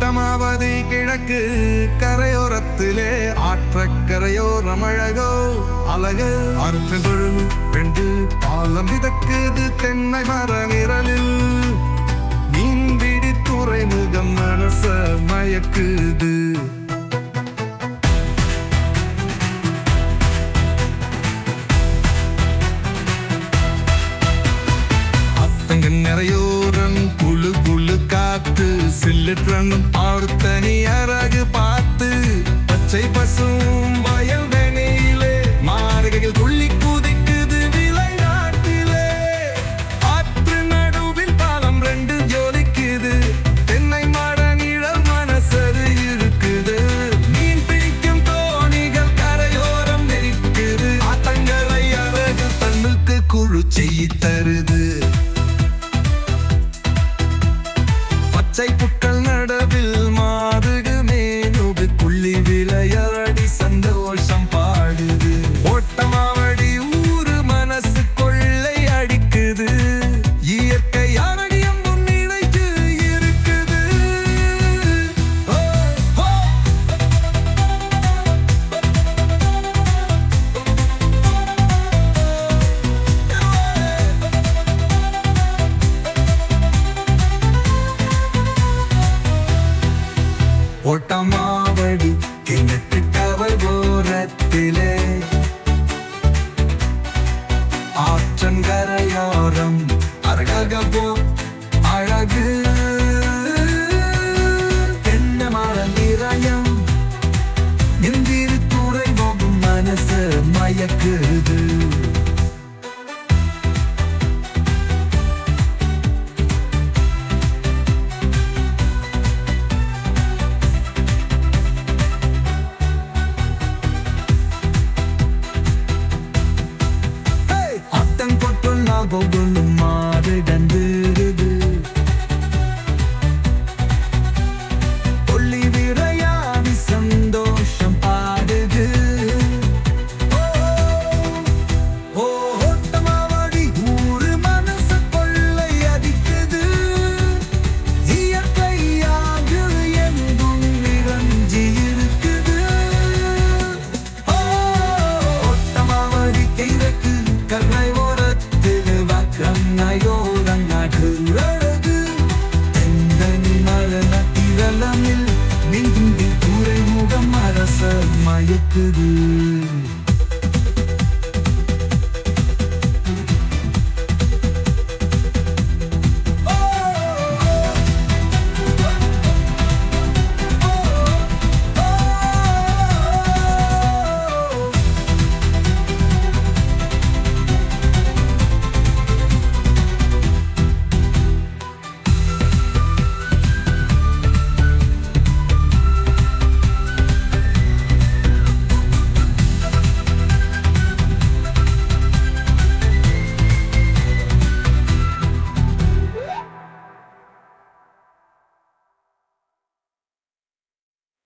ஓட்டமாவதி கிழக்கு கரையோரத்திலே ஆற்றக்கரையோரம் அழகோ அழகு அறுத்தொழு ரெண்டு பாலம் மிதக்குது தென்னை மர நிரலில் மீன்பிடி துறைமுகம் மனச மயக்குது அத்தங்க நிறையோரம் குழு குழு காத்து சில்லுற்றன் ஆர்த்தனி அழகு பார்த்து பச்சை பசும் வயல் வெளியிலே மாறுகையில் துள்ளி குதிக்குது விளையாட்டிலே ஆற்று நடுவில் பாலம் ரெண்டு ஜோலிக்குது தென்னை மர நிழல் மனசது இருக்குது மீன் பிடிக்கும் தோணிகள் கரையோரம் நெரிக்குது ஆத்தங்களை அழகு தன்னுக்கு குழு செய்ய தருது பச்சை புட்கள் நடவில் மாறுகு மேனுகு குள்ளி விளையாடி சந்தோஷம் பாடுது ஓட்டமாவடி ஊரு மனசு கொள்ளை அடிக்குது இயற்கை அரணியம் முன்னிலைக்கு இருக்குது ஓ, ஓ. ஓட்டமாவடி கிணற்று கவர் ஓரத்திலே ஆற்றங்கரையோரம் அழகாக போ அழகு தென்னை மர நிறயம் எந்திரு துறை போகும் மனசு மயக்குது அத்தம் கொட்டும் நாகொள்ளும் மாறு கண்டிருது கொல்லி விரையாடி சந்தோஷம் பாடுது ஓ, ஓ, ஓட்டமாவடி ஊரு மனசு கொள்ளை அடிக்குது இயற்கையாக எங்கும் நிறைஞ்சி இருக்குது ஓ, ஓட்டமாவடி கிழக்கு கரை ஓரத்தில் வக்கண்ணையோரங்காடு அழகு தென்னனி மரண திரளமில் நீந்தி துறைமுகம் அரச மயக்குது